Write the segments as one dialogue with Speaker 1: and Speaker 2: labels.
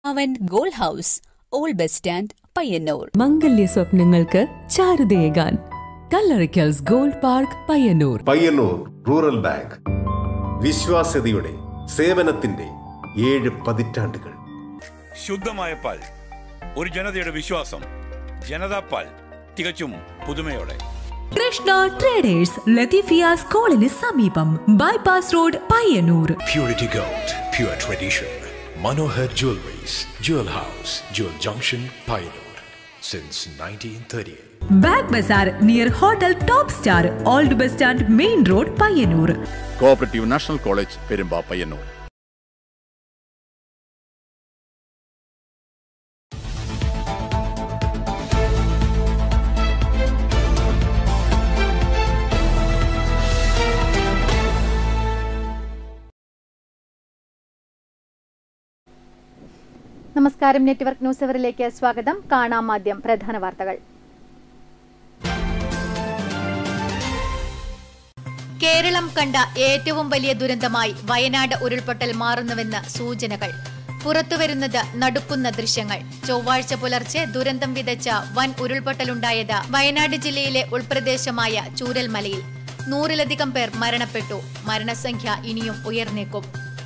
Speaker 1: അവൻ gold house old bus stand Payyanur
Speaker 2: മംഗല്യ സ്വപ്നങ്ങൾക്ക് ചാരുതയേകാൻ Kallarikkals gold park Payyanur
Speaker 3: Payyanur rural bank വിശ്വാസ്യതയുടെ സേവനത്തിന്റെ ഏഴ് പതിറ്റാണ്ടുകൾ
Speaker 4: ശുദ്ധമായ പാൽ ഒരു ജനതയുടെ വിശ്വാസം ജനതാ പാൽ തികച്ചും പുതുമയോടെ
Speaker 2: കൃഷ്ണ ട്രേഡേഴ്സ് ലത്തീഫിയ സ്കൂളിന് സമീപം bypass road Payyanur
Speaker 5: Purity Gold, pure tradition. Manohar Jewelries, Jewel House, Jewel Junction, Pioneer. Since 1938.
Speaker 2: Bag bazaar near hotel top star old bus stand main road Payyanur
Speaker 6: cooperative national college Perumba Payyanur
Speaker 7: നമസ്കാരം നെറ്റ്വർക്ക് ന്യൂസ് അവറിലേക്ക് സ്വാഗതം കാണാം ആദ്യം പ്രധാന വാർത്തകൾ കേരളം കണ്ട ഏറ്റവും വലിയ ദുരന്തമായി വയനാട് ഉരുൾപൊട്ടൽ മാറുന്നുവെന്ന് സൂചനകൾ പുറത്തുവരുന്നത് നടുക്കുന്ന ദൃശ്യങ്ങൾ ചൊവ്വാഴ്ച പുലർച്ചെ ദുരന്തം വിതച്ച വൻ ഉരുൾപൊട്ടലുണ്ടായത് വയനാട് ജില്ലയിലെ ഉൾപ്രദേശമായ ചൂരൽമലയിൽ നൂറിലധികം പേർ മരണപ്പെട്ടു മരണസംഖ്യ ഇനിയും ഉയർന്നേക്കും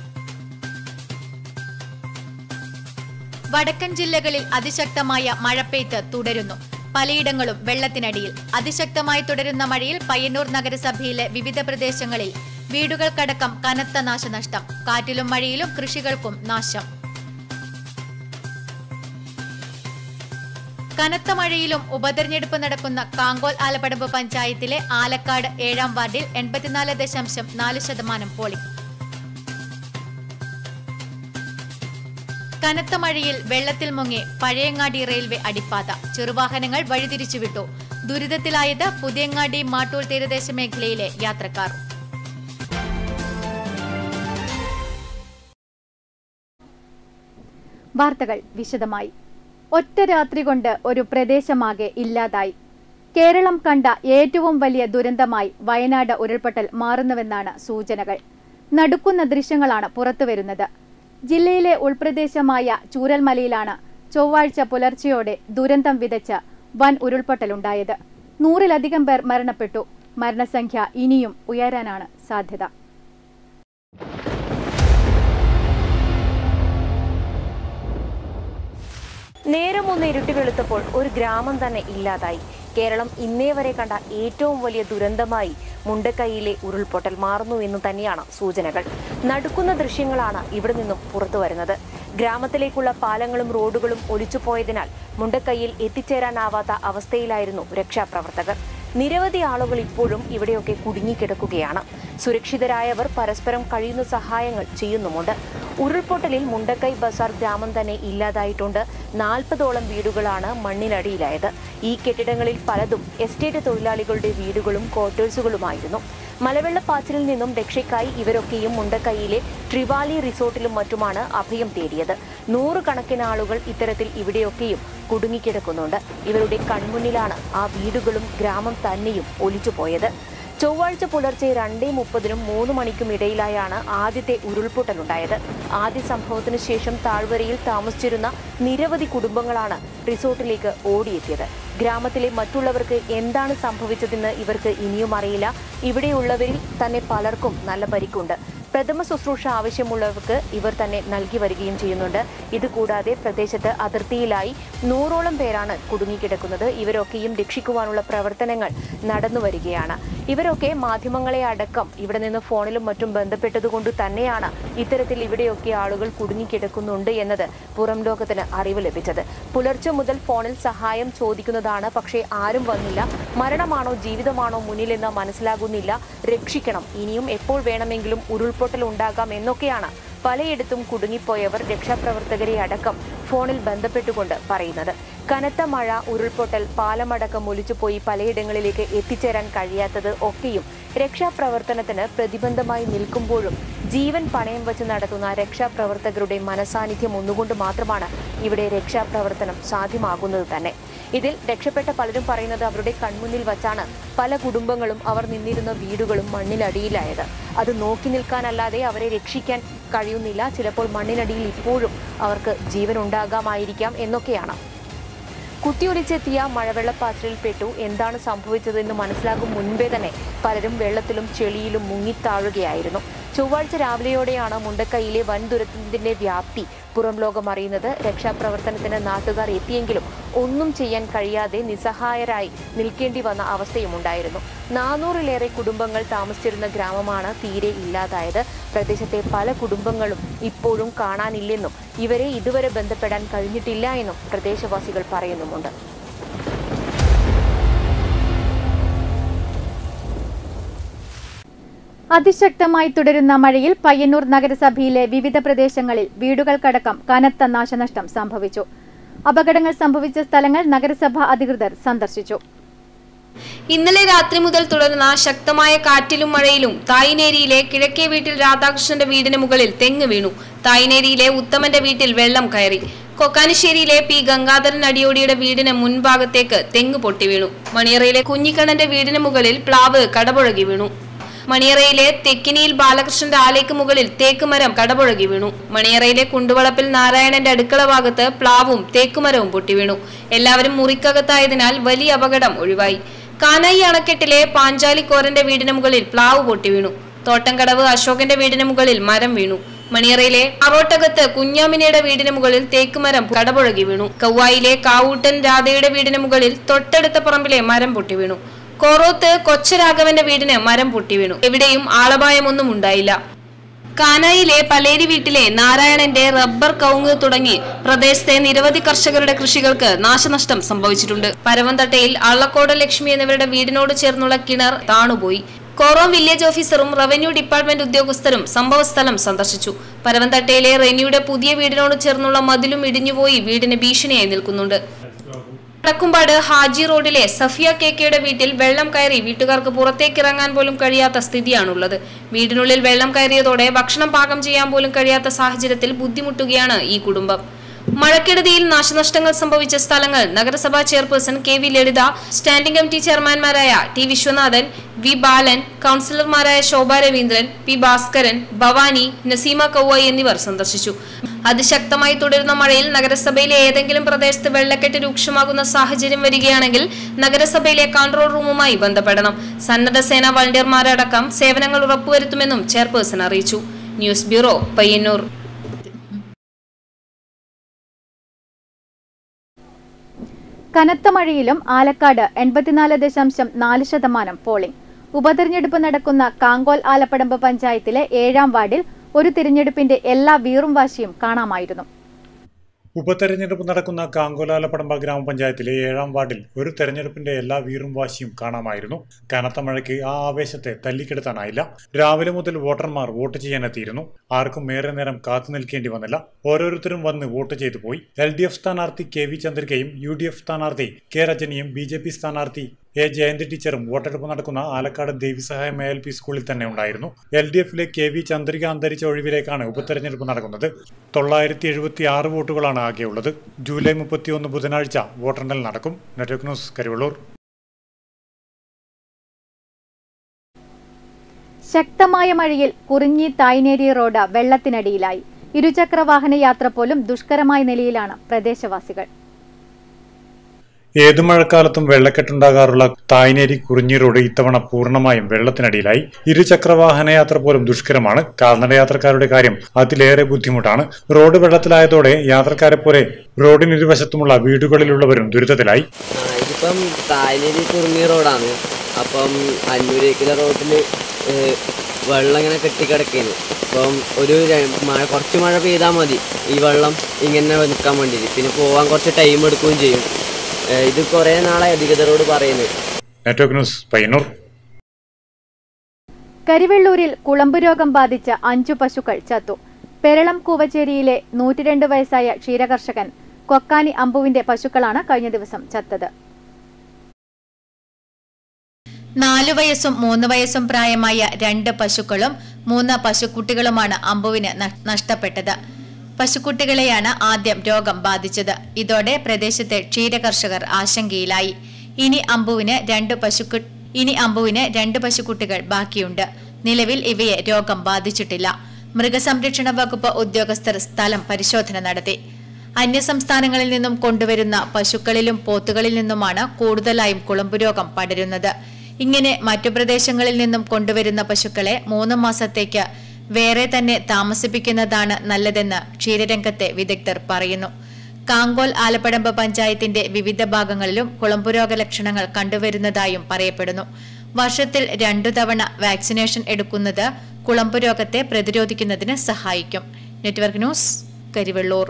Speaker 7: വടക്കൻ ജില്ലകളിൽ അതിശക്തമായ മഴപ്പെയ്ത്ത് തുടരുന്നു പലയിടങ്ങളും വെള്ളത്തിനടിയിൽ അതിശക്തമായി തുടരുന്ന മഴയിൽ പയ്യന്നൂർ നഗരസഭയിലെ വിവിധ പ്രദേശങ്ങളിൽ വീടുകൾക്കടക്കം കനത്ത നാശനഷ്ടം കാറ്റിലും മഴയിലും കൃഷികൾക്കും നാശം കനത്ത മഴയിലും ഉപതെരഞ്ഞെടുപ്പ് നടക്കുന്ന കാങ്കോൽ ആലപ്പടമ്പ് പഞ്ചായത്തിലെ ആലക്കാട് ഏഴാം വാർഡിൽ എൺപത്തിനാല് ദശാംശം നാല് ശതമാനം പോളിംഗ് കനത്ത മഴയിൽ വെള്ളത്തിൽ മുങ്ങി പഴയങ്ങാടി റെയിൽവേ അടിപ്പാത ചെറുവാഹനങ്ങൾ വഴിതിരിച്ചുവിട്ടു ദുരിതത്തിലായത് പുതിയങ്ങാടി മാട്ടൂർ തീരദേശ മേഖലയിലെ യാത്രക്കാർ വാർത്തകൾ വിശദമായി ഒറ്റ രാത്രി കൊണ്ട് ഒരു പ്രദേശമാകെ ഇല്ലാതായി കേരളം കണ്ട ഏറ്റവും വലിയ ദുരന്തമായി വയനാട് ഉരുൾപൊട്ടൽ മാറുന്നുവെന്നാണ് സൂചനകൾ നടുക്കുന്ന ദൃശ്യങ്ങളാണ് പുറത്തുവരുന്നത് ജില്ലയിലെ ഉൾപ്രദേശമായ ചൂരൽമലയിലാണ് ചൊവ്വാഴ്ച പുലർച്ചെയോടെ ദുരന്തം വിതച്ച് വൻ ഉരുൾപൊട്ടലുണ്ടായത് നൂറിലധികം പേർ മരണപ്പെട്ടു മരണസംഖ്യ ഇനിയും ഉയരാനാണ് സാധ്യത
Speaker 8: നേരം ഒന്ന് ഇരുട്ടി വെളുത്തപ്പോൾ ഒരു ഗ്രാമം തന്നെ ഇല്ലാതായി കേരളം ഇന്നേ വരെ കണ്ട ഏറ്റവും വലിയ ദുരന്തമായി മുണ്ടക്കൈയിലെ ഉരുൾപൊട്ടൽ മാറുന്നു എന്ന് തന്നെയാണ് സൂചനകൾ നടുക്കുന്ന ദൃശ്യങ്ങളാണ് ഇവിടെ നിന്നും പുറത്തു വരുന്നത് ഗ്രാമത്തിലേക്കുള്ള പാലങ്ങളും റോഡുകളും ഒലിച്ചുപോയതിനാൽ മുണ്ടക്കൈയിൽ എത്തിച്ചേരാനാവാത്ത അവസ്ഥയിലായിരുന്നു രക്ഷാപ്രവർത്തകർ നിരവധി ആളുകൾ ഇപ്പോഴും ഇവിടെയൊക്കെ കുടുങ്ങിക്കിടക്കുകയാണ് സുരക്ഷിതരായവർ പരസ്പരം കഴിയുന്ന സഹായങ്ങൾ ചെയ്യുന്നുമുണ്ട് ഉരുൾപൊട്ടലിൽ മുണ്ടക്കൈ ബസാർ ഗ്രാമം തന്നെ ഇല്ലാതായിട്ടുണ്ട് നാൽപ്പതോളം വീടുകളാണ് മണ്ണിനടിയിലായത് ഈ കെട്ടിടങ്ങളിൽ പലതും എസ്റ്റേറ്റ് തൊഴിലാളികളുടെ വീടുകളും ക്വാർട്ടേഴ്സുകളുമായിരുന്നു മലവെള്ളപ്പാച്ചിലിൽ നിന്നും രക്ഷയ്ക്കായി ഇവരൊക്കെയും മുണ്ടക്കൈയിലെ ട്രിവാലി റിസോർട്ടിലും മറ്റുമാണ് അഭയം തേടിയത് നൂറുകണക്കിന് ആളുകൾ ഇത്തരത്തിൽ ഇവിടെയൊക്കെയും കുടുങ്ങിക്കിടക്കുന്നുണ്ട് ഇവരുടെ കൺമുന്നിലാണ് ആ വീടുകളും ഗ്രാമം തന്നെയും ഒലിച്ചുപോയത് ചൊവ്വാഴ്ച പുലർച്ചെ രണ്ടേ മുപ്പതിനും മൂന്ന് മണിക്കും ഇടയിലായാണ് ആദ്യത്തെ ഉരുൾപൊട്ടലുണ്ടായത് ആദ്യ സംഭവത്തിന് ശേഷം താഴ്വരയിൽ താമസിച്ചിരുന്ന നിരവധി കുടുംബങ്ങളാണ് റിസോർട്ടിലേക്ക് ഓടിയെത്തിയത് ഗ്രാമത്തിലെ മറ്റുള്ളവർക്ക് എന്താണ് സംഭവിച്ചതെന്ന് ഇവർക്ക് ഇനിയും അറിയില്ല ഇവിടെയുള്ളവരിൽ തന്നെ പലർക്കും നല്ല പരിക്കുണ്ട് പ്രഥമ ശുശ്രൂഷ ആവശ്യമുള്ളവർക്ക് ഇവർ തന്നെ നൽകി വരികയും ചെയ്യുന്നുണ്ട് ഇതുകൂടാതെ പ്രദേശത്ത് അതിർത്തിയിലായി നൂറോളം പേരാണ് കുടുങ്ങിക്കിടക്കുന്നത് ഇവരൊക്കെയും രക്ഷിക്കുവാനുള്ള പ്രവർത്തനങ്ങൾ നടന്നു വരികയാണ് ഇവരൊക്കെ മാധ്യമങ്ങളെ അടക്കം ഇവിടെ നിന്ന് ഫോണിലും മറ്റും ബന്ധപ്പെട്ടതുകൊണ്ട് തന്നെയാണ് ഇത്തരത്തിൽ ഇവിടെയൊക്കെ ആളുകൾ കുടുങ്ങിക്കിടക്കുന്നുണ്ട് എന്നത് പുറം ലോകത്തിന് അറിവ് ലഭിച്ചത് പുലർച്ചെ മുതൽ ഫോണിൽ സഹായം ചോദിക്കുന്നതാണ് പക്ഷേ ആരും വന്നില്ല മരണമാണോ ജീവിതമാണോ മുന്നിലെന്ന് മനസ്സിലാകുന്നില്ല രക്ഷിക്കണം ഇനിയും എപ്പോൾ വേണമെങ്കിലും ഉരുൾപൊട്ടൽ ഉണ്ടാകാം എന്നൊക്കെയാണ് പലയിടത്തും കുടുങ്ങിപ്പോയവർ രക്ഷാപ്രവർത്തകരെ അടക്കം ഫോണിൽ ബന്ധപ്പെട്ടുകൊണ്ട് പറയുന്നത് കനത്ത മഴ ഉരുൾപൊട്ടൽ പാലമടക്കം ഒലിച്ചുപോയി പലയിടങ്ങളിലേക്ക് എത്തിച്ചേരാൻ കഴിയാത്തത് ഒക്കെയും രക്ഷാപ്രവർത്തനത്തിന് പ്രതിബന്ധമായി നിൽക്കുമ്പോഴും ജീവൻ പണയം വെച്ച് നടത്തുന്ന രക്ഷാപ്രവർത്തകരുടെ മനസാന്നിധ്യം ഒന്നുകൊണ്ട് മാത്രമാണ് ഇവിടെ രക്ഷാപ്രവർത്തനം സാധ്യമാകുന്നത് തന്നെ ഇതിൽ രക്ഷപ്പെട്ട പലരും പറയുന്നത് അവരുടെ കൺമുന്നിൽ വച്ചാണ് പല കുടുംബങ്ങളും അവർ നിന്നിരുന്ന വീടുകളും മണ്ണിനടിയിലായത് അത് നോക്കി നിൽക്കാനല്ലാതെ അവരെ രക്ഷിക്കാൻ കഴിയുന്നില്ല ചിലപ്പോൾ മണ്ണിനടിയിൽ ഇപ്പോഴും അവർക്ക് ജീവൻ ഉണ്ടാകാമായിരിക്കാം എന്നൊക്കെയാണ് കുത്തിയൊലിച്ചെത്തിയ മഴവെള്ളപ്പാച്ചിലിൽ പെട്ടു എന്താണ് സംഭവിച്ചതെന്ന് മനസ്സിലാകും മുൻപേ തന്നെ പലരും വെള്ളത്തിലും ചെളിയിലും മുങ്ങിത്താഴുകയായിരുന്നു ചൊവ്വാഴ്ച രാവിലെയോടെയാണ് മുണ്ടക്കൈയിലെ വൻ ദുരന്തത്തിന്റെ വ്യാപ്തി പുറം ലോകം അറിയുന്നത് രക്ഷാപ്രവർത്തനത്തിന് നാട്ടുകാർ എത്തിയെങ്കിലും ഒന്നും ചെയ്യാൻ കഴിയാതെ നിസ്സഹായരായി നിൽക്കേണ്ടി വന്ന അവസ്ഥയുമുണ്ടായിരുന്നു നാനൂറിലേറെ കുടുംബങ്ങൾ താമസിച്ചിരുന്ന ഗ്രാമമാണ് തീരെ ഇല്ലാതായത് പ്രദേശത്തെ പല കുടുംബങ്ങളും ഇപ്പോഴും കാണാനില്ലെന്നും ഇവരെ ഇതുവരെ ബന്ധപ്പെടാൻ കഴിഞ്ഞിട്ടില്ല എന്നും പ്രദേശവാസികൾ പറയുന്നുമുണ്ട്
Speaker 7: അതിശക്തമായി തുടരുന്ന മഴയിൽ പയ്യന്നൂർ നഗരസഭയിലെ വിവിധ പ്രദേശങ്ങളിൽ വീടുകൾക്കടക്കം കനത്ത നാശനഷ്ടം സംഭവിച്ചു അപകടങ്ങൾ സംഭവിച്ച സ്ഥലങ്ങൾ നഗരസഭ അധികൃതർ സന്ദർശിച്ചു
Speaker 9: ഇന്നലെ രാത്രി മുതൽ തുടർന്ന ശക്തമായ കാറ്റിലും മഴയിലും തായ്നേരിയിലെ കിഴക്കേ വീട്ടിൽ രാധാകൃഷ്ണന്റെ വീടിന് മുകളിൽ തെങ്ങ് വീണു തായ്നേരിയിലെ ഉത്തമന്റെ വീട്ടിൽ വെള്ളം കയറി കൊക്കാനിശ്ശേരിയിലെ പി ഗംഗാധരൻ അടിയോടിയുടെ വീടിന് മുൻഭാഗത്തേക്ക് തെങ്ങ് പൊട്ടി വീണു മണിയറയിലെ കുഞ്ഞിക്കണ്ണന്റെ വീടിന് മുകളിൽ പ്ലാവ് കടപുഴകി വീണു മണിയറയിലെ തെക്കിനിയിൽ ബാലകൃഷ്ണന്റെ ആലയ്ക്ക് മുകളിൽ തേക്ക് മരം കടപുഴകി വീണു മണിയറയിലെ കുണ്ടുവളപ്പിൽ നാരായണന്റെ അടുക്കള ഭാഗത്ത് പ്ലാവും തേക്കുമരവും പൊട്ടി വീണു എല്ലാവരും മുറിക്കകത്തായതിനാൽ വലിയ അപകടം ഒഴിവായി കാനായി അണക്കെട്ടിലെ പാഞ്ചാലിക്കോരന്റെ വീടിന് മുകളിൽ പ്ലാവ് പൊട്ടി വീണു തോട്ടംകടവ് അശോകന്റെ വീടിന് മുകളിൽ മരം വീണു മണിയറയിലെ അറോട്ടകത്ത് കുഞ്ഞാമിനയുടെ വീടിന് മുകളിൽ തേക്കുമരം കടപുഴകി വീണു കൗവായിലെ കാവൂട്ടൻ രാധയുടെ വീടിന് മുകളിൽ തൊട്ടടുത്ത പറമ്പിലെ മരം പൊട്ടി വീണു കോറോത്ത് കൊച്ചരാഘവന്റെ വീടിന് മരം പൊട്ടി വീണു എവിടെയും ആളപായമൊന്നും ഉണ്ടായില്ല കാനായിലെ പലേരി വീട്ടിലെ നാരായണന്റെ റബ്ബർ കവുങ്ങ് തുടങ്ങി പ്രദേശത്തെ നിരവധി കർഷകരുടെ കൃഷികൾക്ക് നാശനഷ്ടം സംഭവിച്ചിട്ടുണ്ട് പരവന്തട്ടയിൽ അള്ളക്കോട് ലക്ഷ്മി എന്നിവരുടെ വീടിനോട് ചേർന്നുള്ള കിണർ താണുപോയി കോറോം വില്ലേജ് ഓഫീസറും റവന്യൂ ഡിപ്പാർട്ട്മെന്റ് ഉദ്യോഗസ്ഥരും സംഭവസ്ഥലം സന്ദർശിച്ചു പരവന്തട്ടയിലെ റെനിയുടെ പുതിയ വീടിനോട് ചേർന്നുള്ള മതിലും ഇടിഞ്ഞുപോയി വീടിന് ഭീഷണിയായി നിൽക്കുന്നുണ്ട് വടക്കുംപാട് ഹാജി റോഡിലെ സഫിയ കേക്കയുടെ വീട്ടിൽ വെള്ളം കയറി വീട്ടുകാർക്ക് പുറത്തേക്ക് ഇറങ്ങാൻ പോലും കഴിയാത്ത സ്ഥിതിയാണുള്ളത് വീടിനുള്ളിൽ വെള്ളം കയറിയതോടെ ഭക്ഷണം പാകം ചെയ്യാൻ പോലും കഴിയാത്ത സാഹചര്യത്തിൽ ബുദ്ധിമുട്ടുകയാണ് ഈ കുടുംബം മഴക്കെടുതിയിൽ നാശനഷ്ടങ്ങൾ സംഭവിച്ച സ്ഥലങ്ങൾ നഗരസഭാ chairperson K V Lalitha standing committee ചെയർമാൻമാരായ ടി വിശ്വനാഥൻ വി ബാലൻ കൗൺസിലർമാരായ ശോഭ രവീന്ദ്രൻ പി ഭാസ്കരൻ ഭവാനി നസീമ കൗവായി എന്നിവർ സന്ദർശിച്ചു അതിശക്തമായി തുടരുന്ന മഴയിൽ നഗരസഭയിലെ ഏതെങ്കിലും പ്രദേശത്ത് വെള്ളക്കെട്ട് രൂക്ഷമാകുന്ന സാഹചര്യം വരികയാണെങ്കിൽ നഗരസഭയിലെ കൺട്രോൾ റൂമുമായി ബന്ധപ്പെടണം സന്നദ്ധ സേന വളണ്ടിയർമാരടക്കം സേവനങ്ങൾ ഉറപ്പുവരുത്തുമെന്നും ചെയർപേഴ്സൺ അറിയിച്ചു ന്യൂസ് ബ്യൂറോ പയ്യന്നൂർ
Speaker 7: കനത്ത മഴയിലും ആലക്കാട് എൺപത്തിനാല് ദശാംശം നാല് ശതമാനം പോളിംഗ് ഉപതെരഞ്ഞെടുപ്പ് നടക്കുന്ന കാങ്കോൽ ആലപ്പടമ്പ് പഞ്ചായത്തിലെ ഏഴാം വാർഡിൽ ഒരു തിരഞ്ഞെടുപ്പിന്റെ എല്ലാ വീറും വാശിയും കാണാമായിരുന്നു
Speaker 10: ഉപതെരഞ്ഞെടുപ്പ് നടക്കുന്ന കാങ്കോലാലപ്പടമ്പ ഗ്രാമപഞ്ചായത്തിലെ ഏഴാം വാർഡിൽ ഒരു തെരഞ്ഞെടുപ്പിന്റെ എല്ലാ വീറും വാശിയും കാണാമായിരുന്നു കനത്ത മഴയ്ക്ക് ആ ആവേശത്തെ തല്ലിക്കെടുത്താനായില്ല രാവിലെ മുതൽ വോട്ടർമാർ വോട്ട് ചെയ്യാനെത്തിയിരുന്നു ആർക്കും ഏറെ നേരം കാത്തു നിൽക്കേണ്ടി വന്നില്ല ഓരോരുത്തരും വന്ന് വോട്ട് ചെയ്തു പോയി എൽ ഡി എഫ് സ്ഥാനാർത്ഥി കെ വി ചന്ദ്രികയും യു ഡി എഫ് സ്ഥാനാർത്ഥി കെ രജനിയും ബി ജെ പി സ്ഥാനാർത്ഥി എ ജയന്തി ടീച്ചറും വോട്ടെടുപ്പ് നടക്കുന്ന Alakkad Devisahayam A L P സ്കൂളിൽ തന്നെ ഉണ്ടായിരുന്നു എൽ ഡി എഫിലെ കെ വി ചന്ദ്രിക അന്തരിച്ച ഒഴിവിലേക്കാണ് ഉപതെരഞ്ഞെടുപ്പ് നടക്കുന്നത് തൊള്ളായിരത്തി എഴുപത്തി ആറ് വോട്ടുകളാണ് ആകെയുള്ളത് ജൂലൈ മുപ്പത്തിയൊന്ന് ബുധനാഴ്ച വോട്ടെണ്ണൽ നടക്കും നെറ്റ്വർക്ക് ന്യൂസ് കരുവള്ളൂർ
Speaker 7: ശക്തമായ മഴയിൽ കുറിഞ്ഞി തായ്നേരി റോഡ് വെള്ളത്തിനടിയിലായി ഇരുചക്ര വാഹന യാത്ര പോലും ദുഷ്കരമായ നിലയിലാണ് പ്രദേശവാസികൾ
Speaker 10: ഏതു മഴക്കാലത്തും വെള്ളക്കെട്ടുണ്ടാകാറുള്ള തായ്നേരി കുറിഞ്ഞി റോഡ് ഇത്തവണ പൂർണ്ണമായും വെള്ളത്തിനടിയിലായി ഇരുചക്രവാഹന യാത്ര പോലും ദുഷ്കരമാണ് കാൽനടയാത്രക്കാരുടെ കാര്യം അതിലേറെ ബുദ്ധിമുട്ടാണ് റോഡ് വെള്ളത്തിലായതോടെ യാത്രക്കാരെ പോലെ റോഡിനിരുവശത്തുമുള്ള വീടുകളിലുള്ളവരും ദുരിതത്തിലായി
Speaker 11: ഇതിപ്പം തായ്നേരി കുറുങ്ങി റോഡാണ് അപ്പം അന്നൂരേക്കിലെ റോഡിൽ വെള്ളം ഇങ്ങനെ കെട്ടിക്കിടക്കുന്നു അപ്പം ഒരു ര- മഴ കുറച്ച് മഴ പെയ്താൽ മതി ഈ വെള്ളം ഇങ്ങനെ നിൽക്കാൻ വേണ്ടിയിട്ട് പിന്നെ പോകാൻ കുറച്ച് ടൈം എടുക്കുകയും ചെയ്യും ഏഹ് ഇത് കുറേ നാളെ അധികൃതരോട് പറയുന്നത്
Speaker 10: നെറ്റ്വർക്ക് ന്യൂസ് പയ്യന്നൂർ
Speaker 7: കരിവെള്ളൂരിൽ കുളമ്പ് രോഗം ബാധിച്ച അഞ്ചു പശുക്കൾ ചത്തു പെരളം കൂവച്ചേരിയിലെ നൂറ്റിരണ്ട് വയസ്സായ ക്ഷീരകർഷകൻ കൊക്കാനി അമ്പുവിന്റെ പശുക്കളാണ് കഴിഞ്ഞ ദിവസം ചത്തത്
Speaker 12: നാലു വയസ്സും മൂന്ന് വയസ്സും പ്രായമായ രണ്ട് പശുക്കളും മൂന്ന് പശുക്കുട്ടികളുമാണ് അമ്പുവിന് ന- നഷ്ടപ്പെട്ടത് പശുക്കുട്ടികളെയാണ് ആദ്യം രോഗം ബാധിച്ചത് ഇതോടെ പ്രദേശത്തെ ക്ഷീരകർഷകർ ആശങ്കയിലായി ഇനി അമ്പുവിന് രണ്ട് പശുക്കു ഇനി അമ്പുവിന് രണ്ട് പശുക്കുട്ടികൾ ബാക്കിയുണ്ട് നിലവിൽ ഇവയെ രോഗം ബാധിച്ചിട്ടില്ല മൃഗസംരക്ഷണ വകുപ്പ് ഉദ്യോഗസ്ഥർ സ്ഥലം പരിശോധന നടത്തി അന്യസംസ്ഥാനങ്ങളിൽ നിന്നും കൊണ്ടുവരുന്ന പശുക്കളിലും പോത്തുകളിൽ നിന്നുമാണ് കൂടുതലായും കുളമ്പുരോഗം പടരുന്നത് ഇങ്ങനെ മറ്റു പ്രദേശങ്ങളിൽ നിന്നും കൊണ്ടുവരുന്ന പശുക്കളെ മൂന്ന് മാസത്തേക്ക് വേറെ തന്നെ താമസിപ്പിക്കുന്നതാണ് നല്ലതെന്ന് ക്ഷീരരംഗത്തെ വിദഗ്ധർ പറയുന്നു കാങ്കോൽ ആലപ്പടമ്പ് പഞ്ചായത്തിന്റെ വിവിധ ഭാഗങ്ങളിലും കുളമ്പുരോഗ ലക്ഷണങ്ങൾ കണ്ടുവരുന്നതായും പറയപ്പെടുന്നു വർഷത്തിൽ രണ്ടു തവണ വാക്സിനേഷൻ എടുക്കുന്നത് കുളമ്പുരോഗത്തെ പ്രതിരോധിക്കുന്നതിന് സഹായിക്കും നെറ്റ്വർക്ക് ന്യൂസ് കരിവെള്ളൂർ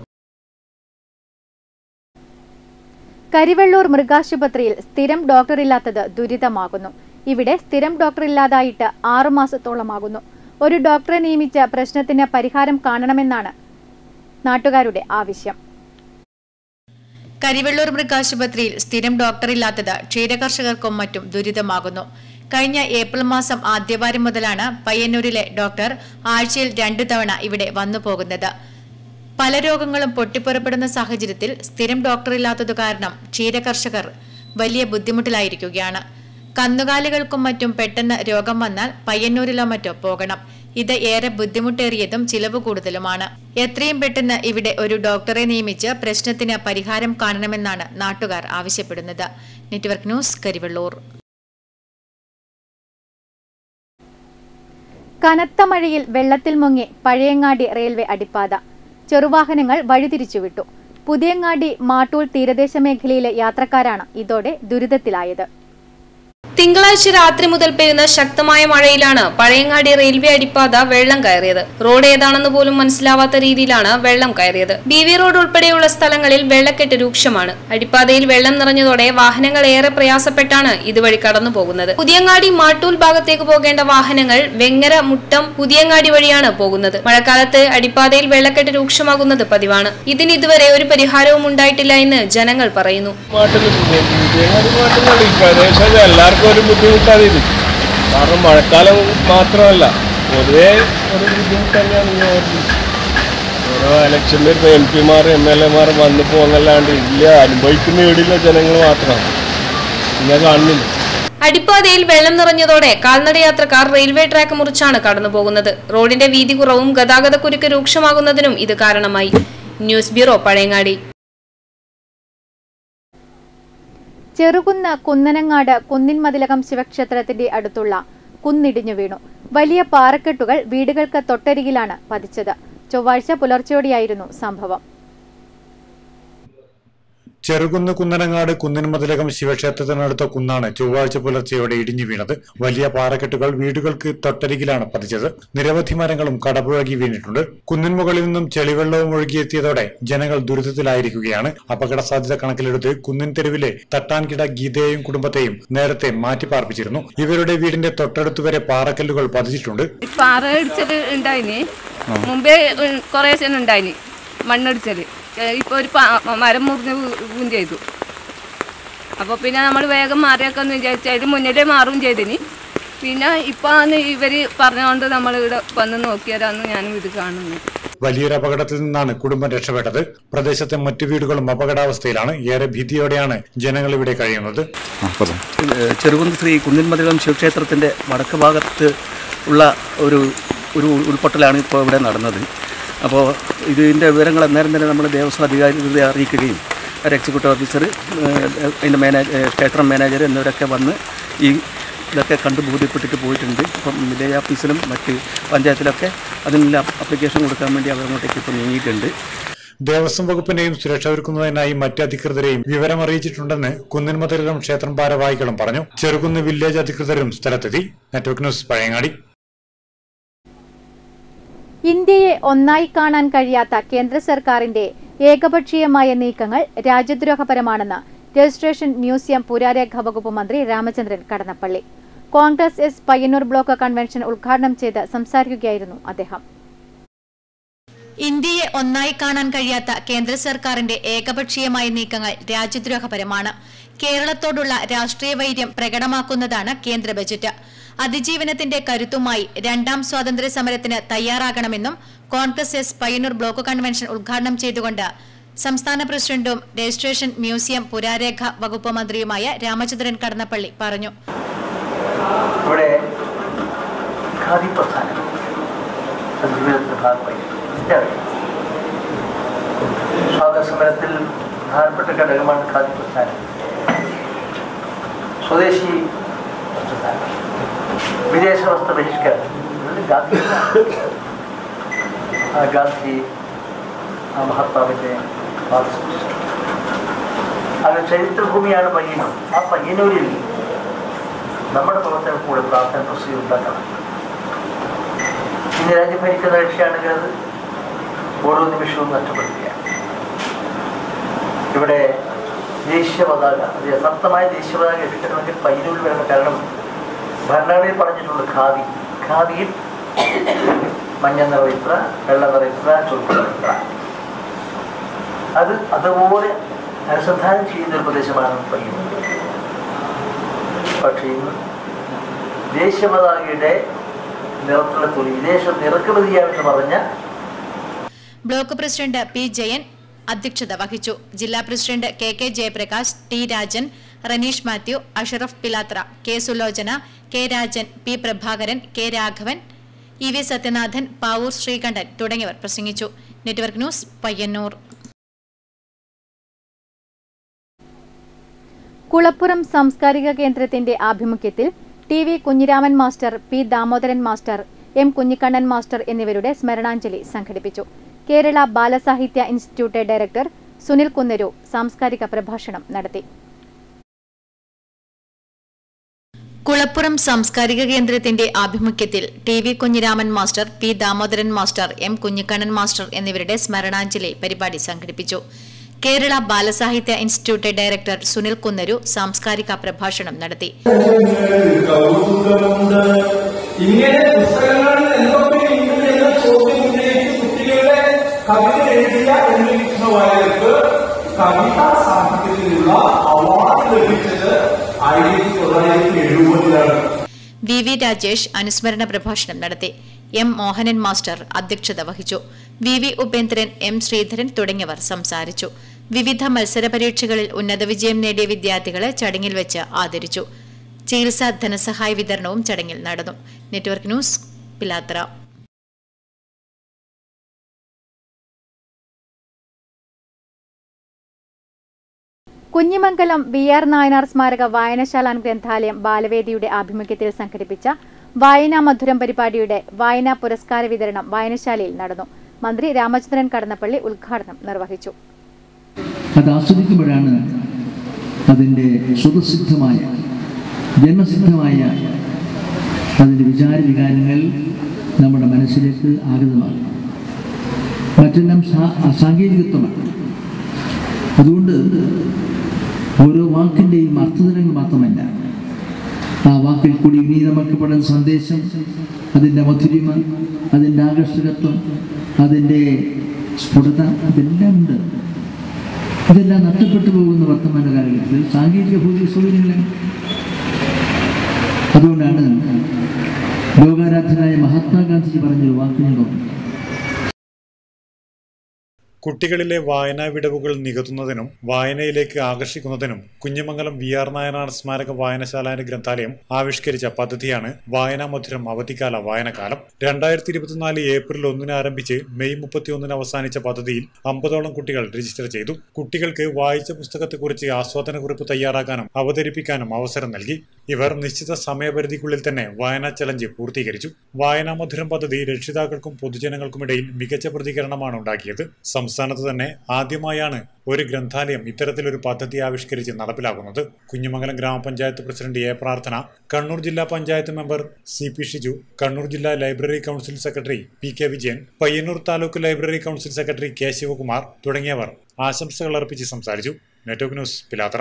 Speaker 13: കരിവെള്ളൂർ മൃഗാശുപത്രിയിൽ സ്ഥിരം ഡോക്ടറില്ലാത്തത് ദുരിതമാകുന്നു ഇവിടെ സ്ഥിരം ഡോക്ടറില്ലാതായിട്ട് ആറുമാസത്തോളമാകുന്നു ഒരു ഡോക്ടറെ നിയമിച്ച പ്രശ്നത്തിന് പരിഹാരം കാണണമെന്നാണ് നാട്ടുകാരുടെ ആവശ്യം
Speaker 12: കരിവെള്ളൂർ മൃഗാശുപത്രിയിൽ സ്ഥിരം ഡോക്ടറില്ലാത്തത് ക്ഷീരകർഷകർക്കും മറ്റും ദുരിതമാകുന്നു കഴിഞ്ഞ ഏപ്രിൽ മാസം ആദ്യവാരം മുതലാണ് പയ്യന്നൂരിലെ ഡോക്ടർ ആഴ്ചയിൽ രണ്ടു തവണ ഇവിടെ വന്നു പോകുന്നത് പല രോഗങ്ങളും പൊട്ടിപ്പുറപ്പെടുന്ന സാഹചര്യത്തിൽ സ്ഥിരം ഡോക്ടറില്ലാത്തതു കാരണം ക്ഷീരകർഷകർ വലിയ ബുദ്ധിമുട്ടിലായിരിക്കുകയാണ് കന്നുകാലികൾക്കും മറ്റും പെട്ടെന്ന് രോഗം വന്നാൽ പയ്യന്നൂരിലോ മറ്റോ പോകണം ഇത് ഏറെ ബുദ്ധിമുട്ടേറിയതും ചിലവ് കൂടുതലുമാണ് എത്രയും പെട്ടെന്ന് ഇവിടെ ഒരു ഡോക്ടറെ നിയമിച്ച് പ്രശ്നത്തിന് പരിഹാരം കാണണമെന്നാണ് നാട്ടുകാർ ആവശ്യപ്പെടുന്നത് നെറ്റ്വർക്ക് ന്യൂസ് കരിവെള്ളൂർ
Speaker 13: കനത്ത മഴയിൽ വെള്ളത്തിൽ മുങ്ങി പഴയങ്ങാടി റെയിൽവേ അടിപ്പാത ചെറുവാഹനങ്ങൾ വഴിതിരിച്ചുവിട്ടു പുതിയങ്ങാടി മാട്ടൂൾ തീരദേശ മേഖലയിലെ യാത്രക്കാരാണ് ഇതോടെ ദുരിതത്തിലായത്
Speaker 9: തിങ്കളാഴ്ച രാത്രി മുതൽ പെയ്യുന്ന ശക്തമായ മഴയിലാണ് പഴയങ്ങാടി റെയിൽവേ അടിപ്പാത വെള്ളം കയറിയത് റോഡ് ഏതാണെന്ന് പോലും മനസ്സിലാവാത്ത രീതിയിലാണ് വെള്ളം കയറിയത് ബി വി റോഡ് ഉൾപ്പെടെയുള്ള സ്ഥലങ്ങളിൽ വെള്ളക്കെട്ട് രൂക്ഷമാണ് അടിപ്പാതയിൽ വെള്ളം നിറഞ്ഞതോടെ വാഹനങ്ങൾ ഏറെ പ്രയാസപ്പെട്ടാണ് ഇതുവഴി കടന്നു പോകുന്നത് പുതിയങ്ങാടി മാട്ടൂൽ ഭാഗത്തേക്ക് പോകേണ്ട വാഹനങ്ങൾ വെങ്ങര മുട്ടം പുതിയങ്ങാടി വഴിയാണ് പോകുന്നത് മഴക്കാലത്ത് അടിപ്പാതയിൽ വെള്ളക്കെട്ട് രൂക്ഷമാകുന്നത് പതിവാണ് ഇതിന് ഇതുവരെ ഒരു പരിഹാരവും ഉണ്ടായിട്ടില്ല എന്ന് ജനങ്ങൾ പറയുന്നു
Speaker 14: പ്രദേശം എല്ലാവർക്കും ഒരു ബുദ്ധിമുട്ടാണ് ഇത് കാരണം മഴക്കാലം മാത്രമല്ല പൊതുവേ ഒരു ബുദ്ധിമുട്ട് തന്നെയാണ് ഈ ഓർമ്മ ഓരോ ഇലക്ഷൻ വരുമ്പോൾ എം പിമാർ എം എൽ എമാർ വന്നു പോകുന്നല്ലാണ്ട് ഇല്ല അനുഭവിക്കുന്ന വീടിലെ ജനങ്ങൾ മാത്രമാണ് ഇങ്ങനെ കാണുന്നില്ല
Speaker 9: അടിപ്പാതയിൽ വെള്ളം നിറഞ്ഞതോടെ കാൽനട യാത്രക്കാർ റെയിൽവേ ട്രാക്ക് മുറിച്ചാണ് കടന്നു പോകുന്നത് റോഡിന്റെ വീതി കുറവും ഗതാഗതക്കുരുക്ക് രൂക്ഷമാകുന്നതിനും ഇത് കാരണമായി ന്യൂസ് ബ്യൂറോ പഴയങ്ങാടി
Speaker 13: ചെറുകുന്ന് കുന്നനങ്ങാട് കുന്നിൻമതിലകം ശിവക്ഷേത്രത്തിന്റെ അടുത്തുള്ള കുന്നിടിഞ്ഞു വീണു വലിയ പാറക്കെട്ടുകൾ വീടുകൾക്ക് തൊട്ടരികിലാണ് പതിച്ചത് ചൊവ്വാഴ്ച പുലർച്ചെയോടെയായിരുന്നു സംഭവം
Speaker 10: ചെറുകുന്ന് കുന്നനങ്ങാട് കുന്നിൻമതിലകം ശിവക്ഷേത്രത്തിനടുത്ത കുന്നാണ് ചൊവ്വാഴ്ച പുലർച്ചെയോടെ ഇടിഞ്ഞു വീണത് വലിയ പാറക്കെട്ടുകൾ വീടുകൾക്ക് തൊട്ടരികിലാണ് പതിച്ചത് നിരവധി മരങ്ങളും കടപുഴകി വീണിട്ടുണ്ട് കുന്നിൻ മുകളിൽ നിന്നും ചെളിവെള്ളവും ഒഴുകിയെത്തിയതോടെ ജനങ്ങൾ ദുരിതത്തിലായിരിക്കുകയാണ് അപകട സാധ്യത കണക്കിലെടുത്ത് കുന്നിൻ തെരുവിലെ തട്ടാൻകിട ഗീതയെയും കുടുംബത്തെയും നേരത്തെ മാറ്റിപ്പാർപ്പിച്ചിരുന്നു ഇവരുടെ വീടിന്റെ തൊട്ടടുത്ത് വരെ പാറക്കല്ലുകൾ പതിച്ചിട്ടുണ്ട്
Speaker 15: പാറ ഇടിച്ചത് ഉണ്ടായിന് മുമ്പേ കുറേ ദിവസം ഉണ്ടായിന് മണ്ണടിച്ചത് ഇപ്പോൾ ഒരു പാ- മരം മുറിഞ്ഞ് വീഴുകയും ചെയ്തു അപ്പോൾ പിന്നെ നമ്മൾ വേഗം മാറിയൊക്കെ ഒന്ന് വിചാരിച്ചു അതിന് മുന്നിലേ മാറുകയും ചെയ്തിന് പിന്നെ ഇപ്പോൾ ആണ് ഇവർ പറഞ്ഞുകൊണ്ട് നമ്മൾ ഇവിടെ വന്ന് നോക്കിയതാന്ന് ഞാനും ഇത് കാണുന്നത്
Speaker 10: വലിയൊരു അപകടത്തിൽ നിന്നാണ് കുടുംബം രക്ഷപ്പെട്ടത് പ്രദേശത്തെ മറ്റു വീടുകളും അപകടാവസ്ഥയിലാണ് ഏറെ ഭീതിയോടെയാണ് ജനങ്ങൾ ഇവിടെ കഴിയുന്നത്
Speaker 16: ചെറുകുന്ന് ശ്രീ കുന്നിൻമതിലം ശിവക്ഷേത്രത്തിൻ്റെ വടക്ക് ഭാഗത്ത് ഉള്ള ഒരു ഒരു ഉൾപ്പൊട്ടലാണ് ഇപ്പോൾ ഇവിടെ നടന്നത് അപ്പോൾ ഇതിൻ്റെ വിവരങ്ങൾ അന്നേരം തന്നെ നമ്മൾ ദേവസ്വം അധികാരികളെ അറിയിക്കുകയും ഒരു എക്സിക്യൂട്ടീവ് ഓഫീസർ അതിൻ്റെ മാനേജർ ക്ഷേത്രം മാനേജർ എന്നിവരൊക്കെ വന്ന് ഈ ഇതൊക്കെ കണ്ട് ബോധ്യപ്പെട്ടിട്ട് പോയിട്ടുണ്ട് ഇപ്പം വില്ലേജ് ഓഫീസിലും മറ്റ് പഞ്ചായത്തിലൊക്കെ അതിനുള്ള അപ്ലിക്കേഷൻ കൊടുക്കാൻ വേണ്ടി അവരങ്ങോട്ടേക്ക് ഇപ്പോൾ നീങ്ങിയിട്ടുണ്ട്
Speaker 10: ദേവസ്വം വകുപ്പിനെയും സുരക്ഷ ഒരുക്കുന്നതിനായി മറ്റ് അധികൃതരെയും വിവരം അറിയിച്ചിട്ടുണ്ടെന്ന് കുന്നിൻമതിലകം ക്ഷേത്രം ഭാരവാഹികളും പറഞ്ഞു ചെറുകുന്ന് വില്ലേജ് അധികൃതരും സ്ഥലത്തെത്തി നെറ്റ്വർക്ക് ന്യൂസ് പഴയങ്ങാടി
Speaker 13: ഇന്ത്യയെ ഒന്നായി കാണാൻ കഴിയാത്ത കേന്ദ്ര സർക്കാരിന്റെ ഏകപക്ഷീയമായ നീക്കങ്ങൾ രാജ്യദ്രോഹപരമാണെന്ന് രജിസ്ട്രേഷൻ മ്യൂസിയം പുരാരേഖ വകുപ്പ് മന്ത്രി Ramachandran Kadannappalli Congress S Payyanur block convention ഉദ്ഘാടനം ചെയ്ത് സംസാരിക്കുകയായിരുന്നു അദ്ദേഹം
Speaker 12: ഇന്ത്യയെ ഒന്നായി കാണാൻ കഴിയാത്ത കേന്ദ്ര സർക്കാരിന്റെ ഏകപക്ഷീയമായ നീക്കങ്ങൾ രാജ്യദ്രോഹപരമാണ് കേരളത്തോടുള്ള രാഷ്ട്രീയ വൈര്യം പ്രകടമാക്കുന്നതാണ് കേന്ദ്ര ബജറ്റ് അതിജീവനത്തിന്റെ കരുത്തുമായി രണ്ടാം സ്വാതന്ത്ര്യ സമരത്തിന് തയ്യാറാകണമെന്നും Congress S Payyanur block convention ഉദ്ഘാടനം ചെയ്തുകൊണ്ട് സംസ്ഥാന പ്രസിഡന്റും രജിസ്ട്രേഷൻ മ്യൂസിയം പുരാരേഖ വകുപ്പ് മന്ത്രിയുമായ രാമചന്ദ്രൻ കടന്നപ്പള്ളി പറഞ്ഞു
Speaker 17: ഇവിടെ ഖാദി പ്രസ്ഥാനം അത് ജീവിതത്തിന്റെ ഭാഗമായി എല്ലാവരും സ്വാതന്ത്ര്യ സമരത്തിൽ പ്രധാനപ്പെട്ട ഘടകമാണ് ഖാദി പ്രസ്ഥാനം സ്വദേശി പ്രസ്ഥാനം വിദേശ വസ്ത്ര ബഹിഷ്കരണം ഇത് ഗാന്ധി ആ ഗാന്ധി ആ മഹാത്മാവിൻ്റെ പാദസ്പർശം അങ്ങനെ ചരിത്രഭൂമിയാണ് പയ്യന്നൂർ ആ പയ്യന്നൂരിൽ നമ്മുടെ പ്രവർത്തനം കൂടെ പ്രാർത്ഥന പ്രസ്തുതി ഉണ്ടാക്കണം ഇന്ന് രാജ്യം ഭരിക്കുന്ന കക്ഷിയാണെങ്കിൽ അത് ഓരോ നിമിഷവും നഷ്ടപ്പെടുത്തുകയാണ് ഇവിടെ ദേശീയ പതാക അത് യഥാർത്ഥമായ ദേശീയ പതാക എടുക്കണമെങ്കിൽ പയ്യന്നൂരിൽ വരണം കാരണം ഭരണഘടനയിൽ പറഞ്ഞിട്ടുള്ള ഖാദി ഖാദിയിൽ മഞ്ഞ നിറം ഇത്ര വെള്ള നിറം ഇത്ര ചുവപ്പ് നിറം ഇത്ര അത് അതുപോലെ അനുസന്ധാനം ചെയ്യുന്ന ഒരു പ്രദേശമാണ് പയ്യന്നൂർ പക്ഷേ ഇന്ന് ദേശീയ പതാകയുടെ നിറത്തിലുള്ള തുണി വിദേശത്ത് ഇറക്കുമതിയാമെന്ന് പറഞ്ഞ
Speaker 12: ബ്ലോക്ക് പ്രസിഡന്റ് പി ജയൻ അധ്യക്ഷത വഹിച്ചു ജില്ലാ president K K Jayaprakash T Rajan Raneesh Mathew Ashraf Pilathra K Sulochana K Rajan P Prabhakaran K Raghavan E V Sathyanathan Pavoor Sreekandan തുടങ്ങിയവർ പ്രസംഗിച്ചു നെറ്റ്വർക്ക് ന്യൂസ് പയ്യന്നൂർ
Speaker 13: കുളപ്പുറം സാംസ്കാരിക കേന്ദ്രത്തിന്റെ ആഭിമുഖ്യത്തിൽ T V Kunhiraman master P Damodaran master M Kunhikannan master എന്നിവരുടെ സ്മരണാഞ്ജലി സംഘടിപ്പിച്ചു കേരള ബാലസാഹിത്യ ഇൻസ്റ്റിറ്റ്യൂട്ട് ഡയറക്ടർ സുനിൽ കുന്നരു സാംസ്കാരിക പ്രഭാഷണം നടത്തി
Speaker 12: കുളപ്പുറം സാംസ്കാരിക കേന്ദ്രത്തിന്റെ ആഭിമുഖ്യത്തിൽ T V Kunhiraman master P Damodaran master M Kunhikannan master എന്നിവരുടെ സ്മരണാഞ്ജലി പരിപാടി സംഘടിപ്പിച്ചു കേരള ബാലസാഹിത്യ ഇൻസ്റ്റിറ്റ്യൂട്ട് ഡയറക്ടർ സുനിൽ കുന്നരു സാംസ്കാരിക പ്രഭാഷണം നടത്തി
Speaker 18: ഇങ്ങനെ പുസ്തകങ്ങളിൽ എന്തൊക്കെ ഉണ്ട് എന്ന ചോദ്യം ഉന്നയിച്ച് കുട്ടികളുടെ കവിത എഴുതിയ എന്നിരിക്കുന്ന വായകർക്ക് കവിതാ സാഹിത്യത്തിലുള്ള അവാർഡ് ലഭിച്ചത് ആയിരത്തി തൊള്ളായിരത്തി എഴുപതിലാണ്
Speaker 12: വി വി രാജേഷ് അനുസ്മരണ പ്രഭാഷണം നടത്തി എം മോഹനൻ മാസ്റ്റർ അധ്യക്ഷത വഹിച്ചു V V Upendran M Sreedharan തുടങ്ങിയവർ സംസാരിച്ചു വിവിധ മത്സര പരീക്ഷകളിൽ ഉന്നത വിജയം നേടിയ വിദ്യാർത്ഥികളെ ചടങ്ങിൽ വെച്ച് ആദരിച്ചു ചികിത്സാ ധനസഹായ വിതരണവും ചടങ്ങിൽ നടന്നു network news Pilathra
Speaker 13: Kunhimangalam V R Nayanar സ്മാരക വായനശാല ഗ്രന്ഥാലയം ബാലവേദിയുടെ ആഭിമുഖ്യത്തിൽ സംഘടിപ്പിച്ച വായനാ മധുരം പരിപാടിയുടെ വായനാ പുരസ്കാര വിതരണം വായനശാലയിൽ നടന്നു മന്ത്രി രാമചന്ദ്രൻ കടന്നപ്പള്ളി ഉദ്ഘാടനം നിർവഹിച്ചു
Speaker 19: അത് ആസ്വദിക്കുമ്പോഴാണ് അതിൻ്റെ സ്വതസിദ്ധമായ ജന്മസിദ്ധമായ അതിൻ്റെ വിചാര വികാരങ്ങൾ നമ്മുടെ മനസ്സിലേക്ക് ആഗതമാകും മറ്റെല്ലാം സാ- സാങ്കേതികത്വമാണ് അതുകൊണ്ട് ഓരോ വാക്കിൻ്റെയും അർത്ഥതലങ്ങൾ മാത്രമല്ല ആ വാക്കിൽ കൂടി ഇനി നമുക്ക് പെടുന്ന സന്ദേശം അതിൻ്റെ മധുരിമ അതിൻ്റെ ആകർഷകത്വം അതിൻ്റെ സ്ഫുടത ഇതെല്ലാം ഉണ്ട് ഇതെല്ലാം നഷ്ടപ്പെട്ടു പോകുന്ന വർത്തമാന കാലഘട്ടത്തിൽ സാങ്കേതിക ഭൗതിക സൗകര്യങ്ങളാണ് അതുകൊണ്ടാണ് ലോകാരാധ്യനായ മഹാത്മാഗാന്ധിജി പറഞ്ഞൊരു വാക്ക് ഞാൻ പറഞ്ഞു
Speaker 10: കുട്ടികളിലെ വായനാ വിടവുകൾ നികത്തുന്നതിനും വായനയിലേക്ക് ആകർഷിക്കുന്നതിനും കുഞ്ഞിമംഗലം വി ആർ നായനാർ സ്മാരക വായനശാല ഗ്രന്ഥാലയം ആവിഷ്കരിച്ച പദ്ധതിയാണ് വായനാ മധുരം അവധിക്കാല വായനകാലം രണ്ടായിരത്തി ഇരുപത്തിനാല് ഏപ്രിൽ ഒന്നിന് ആരംഭിച്ച് മെയ് മുപ്പത്തിയൊന്നിന് അവസാനിച്ച പദ്ധതിയിൽ അമ്പതോളം കുട്ടികൾ രജിസ്റ്റർ ചെയ്തു കുട്ടികൾക്ക് വായിച്ച പുസ്തകത്തെക്കുറിച്ച് ആസ്വാദന കുറിപ്പ് തയ്യാറാക്കാനും അവതരിപ്പിക്കാനും അവസരം നൽകി ഇവർ നിശ്ചിത സമയപരിധിക്കുള്ളിൽ തന്നെ വായനാ ചലഞ്ച് പൂർത്തീകരിച്ചു വായനാ മധുരം പദ്ധതി രക്ഷിതാക്കൾക്കും പൊതുജനങ്ങൾക്കുമിടയിൽ മികച്ച പ്രതികരണമാണ് ഉണ്ടാക്കിയത് സംസ്ഥാനത്ത് തന്നെ ആദ്യമായാണ് ഒരു ഗ്രന്ഥാലയം ഇത്തരത്തിലൊരു പദ്ധതി ആവിഷ്കരിച്ച് നടപ്പിലാക്കുന്നത് കുഞ്ഞുമംഗലം ഗ്രാമപഞ്ചായത്ത് പ്രസിഡന്റ് എ പ്രാർത്ഥന കണ്ണൂർ ജില്ലാ panchayat member C P Shiju Kannur ജില്ലാ library council secretary P K Vijayan Payyanur taluk library council secretary K Sivakumar തുടങ്ങിയവർ ആശംസകൾ അർപ്പിച്ച് സംസാരിച്ചു നെറ്റ്വർക്ക് ന്യൂസ് പിലാത്ര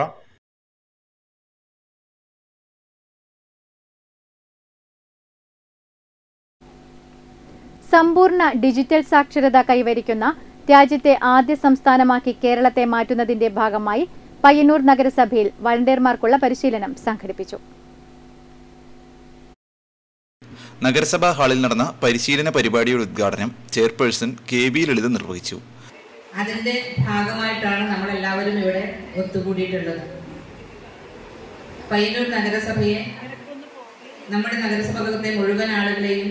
Speaker 13: സമ്പൂർണ്ണ ഡിജിറ്റൽ സാക്ഷരത കൈവരിക്കുന്ന രാജ്യത്തെ ആദ്യ സംസ്ഥാനമാക്കി കേരളത്തെ മാറ്റുന്നതിന്റെ ഭാഗമായി പയ്യന്നൂർ നഗരസഭയിൽ വളണ്ടിയർമാർക്കുള്ള പരിശീലനം സംഘടിപ്പിച്ചു
Speaker 20: നഗരസഭാ ഹാളിൽ നടന്ന പരിശീലന പരിപാടിയുടെ ഉദ്ഘാടനം ചെയർപേഴ്സൺ കെ ബി ലളിത നിർവഹിച്ചു
Speaker 21: അതിന്റെ ഭാഗമായിട്ടാണ് നമ്മൾ എല്ലാവരും ഇവിടെ ഒത്തുകൂടിയിട്ടുള്ളത് പയ്യന്നൂർ നഗരസഭയെ നമ്മുടെ നഗരസഭകത്തെ മുഴുവൻ ആളുകളെയും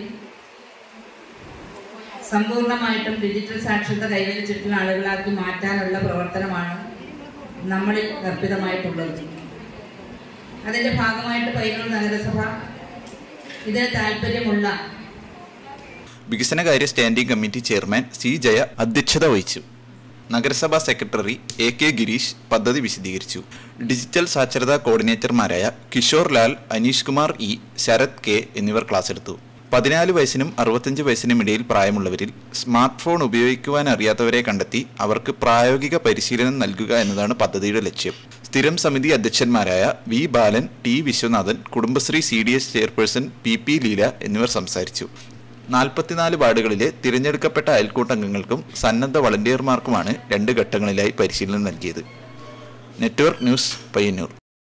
Speaker 21: സമ്പൂർണ്ണമായിട്ടും ഡിജിറ്റൽ സാക്ഷരത കൈവരിച്ചിട്ടുള്ള ആളുകളാക്കി മാറ്റാനുള്ള പ്രവർത്തനമാണ് നമ്മളിൽ അർപ്പിതമായിട്ടുള്ളത് അതിന്റെ ഭാഗമായിട്ട് പയ്യന്നൂർ നഗരസഭ ഇതിന് താല്പര്യമുള്ള
Speaker 20: വികസനകാര്യ standing committee chairman C Jaya അധ്യക്ഷത വഹിച്ചു നഗരസഭാ സെക്രട്ടറി എ കെ ഗിരീഷ് പദ്ധതി വിശദീകരിച്ചു ഡിജിറ്റൽ സാക്ഷരതാ കോർഡിനേറ്റർമാരായ കിഷോർ ലാൽ അനീഷ് കുമാർ ഇ ശരത് കെ എന്നിവർ ക്ലാസ് എടുത്തു പതിനാല് വയസ്സിനും അറുപത്തഞ്ച് വയസ്സിനും ഇടയിൽ പ്രായമുള്ളവരിൽ സ്മാർട്ട് ഫോൺ ഉപയോഗിക്കുവാൻ അറിയാത്തവരെ കണ്ടെത്തി അവർക്ക് പ്രായോഗിക പരിശീലനം നൽകുക എന്നതാണ് പദ്ധതിയുടെ ലക്ഷ്യം സ്ഥിരം സമിതി അധ്യക്ഷന്മാരായ V Balan T Viswanathan Kudumbashree C D S chairperson P P Leela എന്നിവർ സംസാരിച്ചു നാൽപ്പത്തിനാല് വാർഡുകളിലെ തിരഞ്ഞെടുക്കപ്പെട്ട അയൽക്കൂട്ടംഗങ്ങൾക്കും സന്നദ്ധ വളണ്ടിയർമാർക്കുമാണ് രണ്ട് ഘട്ടങ്ങളിലായി പരിശീലനം നൽകിയത് network news Payyanur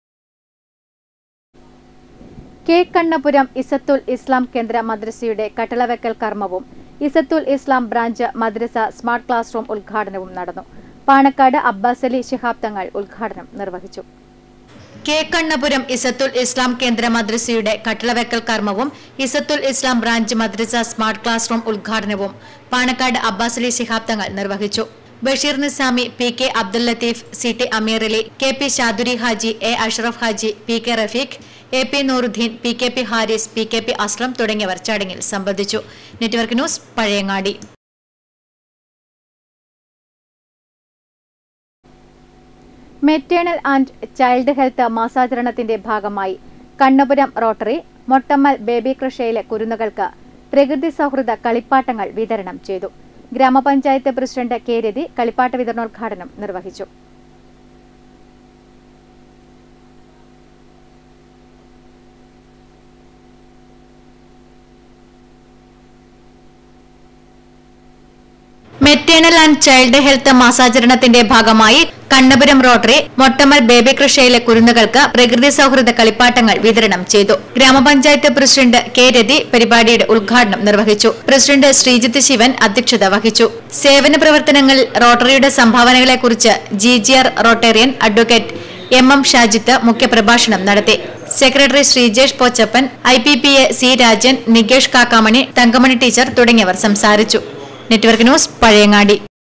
Speaker 13: K Kannapuram Izzathul Islam കേന്ദ്ര മദ്രസയുടെ കട്ടളവെക്കൽ കർമ്മവും ഇസത്തുൽ ഇസ്ലാം ബ്രാഞ്ച് മദ്രസ സ്മാർട്ട് ക്ലാസ് റൂം ഉദ്ഘാടനവും നടന്നു പാണക്കാട് അബ്ബാസ് അലി ശിഹാബ് തങ്ങൾ ഉദ്ഘാടനം നിർവഹിച്ചു
Speaker 12: കെ കണ്ണപുരം ഇസത്തുൽ ഇസ്ലാം കേന്ദ്ര മദ്രസയുടെ കട്ടളവെക്കൽ കർമ്മവും ഇസത്തുൽ ഇസ്ലാം ബ്രാഞ്ച് മദ്രസ സ്മാർട്ട് ക്ലാസ് റൂം ഉദ്ഘാടനവും പാണക്കാട് അബ്ബാസ് അലി ശിഹാബ് തങ്ങൾ നിർവഹിച്ചു Basheer Nizami P K Abdul Latheef C T Ameer Ali K P Shaduri Haji A Ashraf Haji P K Rafeeq A P Nooruddeen P K P Haris P K P Aslam തുടങ്ങിയവർ ചടങ്ങിൽ സംബന്ധിച്ചു network news Pazhayangadi
Speaker 13: maternal and child health മാസാചരണത്തിന്റെ ഭാഗമായി കണ്ണപുരം റോട്ടറി മൊട്ടമ്മൽ ബേബി കൃഷയിലെ കുരുന്നുകൾക്ക് പ്രകൃതി സൗഹൃദ കളിപ്പാട്ടങ്ങൾ വിതരണം ചെയ്തു ഗ്രാമപഞ്ചായത്ത് പ്രസിഡന്റ് കെ രതി കളിപ്പാട്ട വിതരണോദ്ഘാടനം നിർവഹിച്ചു
Speaker 12: മെറ്റേണൽ ആൻഡ് ചൈൽഡ് ഹെൽത്ത് മാസാചരണത്തിന്റെ ഭാഗമായി കണ്ണപുരം റോട്ടറി മൊട്ടമ്മൽ ബേബി കൃഷയിലെ കുരുന്നുകൾക്ക് പ്രകൃതി സൗഹൃദ കളിപ്പാട്ടങ്ങൾ വിതരണം ചെയ്തു ഗ്രാമപഞ്ചായത്ത് പ്രസിഡന്റ് കെ രതി പരിപാടിയുടെ ഉദ്ഘാടനം നിർവഹിച്ചു പ്രസിഡന്റ് ശ്രീജിത്ത് ശിവൻ അധ്യക്ഷത വഹിച്ചു സേവന പ്രവർത്തനങ്ങളിൽ റോട്ടറിയുടെ സംഭാവനകളെക്കുറിച്ച് G G R rotarian advocate M M Shajith മുഖ്യപ്രഭാഷണം നടത്തി secretary Sreejesh Pochappan I P P A C Rajan Nikesh Kakkamani Thankamani teacher തുടങ്ങിയവർ സംസാരിച്ചു നെറ്റ്വർക്ക് ന്യൂസ് പഴയങ്ങാടി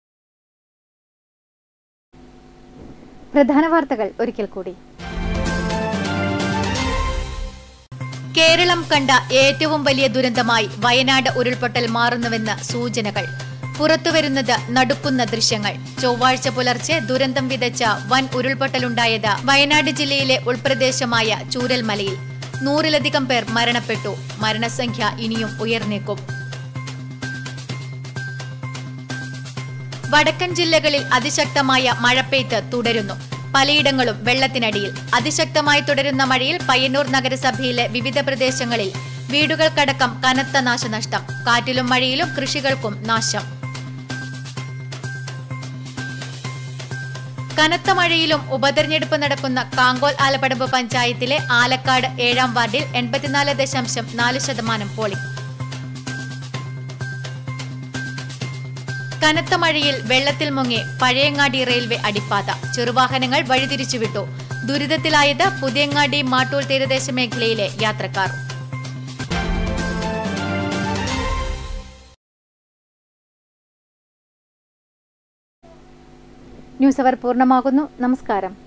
Speaker 13: പ്രധാന വാർത്തകൾ ഒരിക്കൽ കൂടി
Speaker 12: കേരളം കണ്ട ഏറ്റവും വലിയ ദുരന്തമായി വയനാട് ഉരുൾപൊട്ടൽ മാറുന്നുവെന്ന് സൂചനകൾ പുറത്തുവരുന്നത് നടുക്കുന്ന ദൃശ്യങ്ങൾ ചൊവ്വാഴ്ച പുലർച്ചെ ദുരന്തം വിതച്ച വൻ ഉരുൾപൊട്ടലുണ്ടായത് വയനാട് ജില്ലയിലെ ഉൾപ്രദേശമായ ചൂരൽമലയിൽ നൂറിലധികം പേർ മരണപ്പെട്ടു മരണസംഖ്യ ഇനിയും ഉയർന്നേക്കും വടക്കൻ ജില്ലകളിൽ അതിശക്തമായ മഴപ്പെയ്ത്ത് തുടരുന്നു പലയിടങ്ങളും വെള്ളത്തിനടിയിൽ അതിശക്തമായി തുടരുന്ന മഴയിൽ പയ്യന്നൂർ നഗരസഭയിലെ വിവിധ പ്രദേശങ്ങളിൽ വീടുകൾക്കടക്കം കനത്ത നാശനഷ്ടം കാറ്റിലും മഴയിലും കൃഷികൾക്കും നാശം കനത്ത മഴയിലും ഉപതെരഞ്ഞെടുപ്പ് നടക്കുന്ന കാങ്കോൽ ആലപ്പടമ്പ് പഞ്ചായത്തിലെ ആലക്കാട് ഏഴാം വാർഡിൽ എൺപത്തിനാല് ദശാംശം നാല് ശതമാനം പോളിംഗ് കനത്ത മഴയിൽ വെള്ളത്തിൽ മുങ്ങി പഴയങ്ങാടി റെയിൽവേ അടിപ്പാത ചെറുവാഹനങ്ങൾ വഴിതിരിച്ചുവിട്ടു ദുരിതത്തിലായത് പുതിയങ്ങാടി മാട്ടൂർ തീരദേശ മേഖലയിലെ യാത്രക്കാർ
Speaker 13: ന്യൂസ് അവർ പൂർണ്ണമാകുന്നു നമസ്കാരം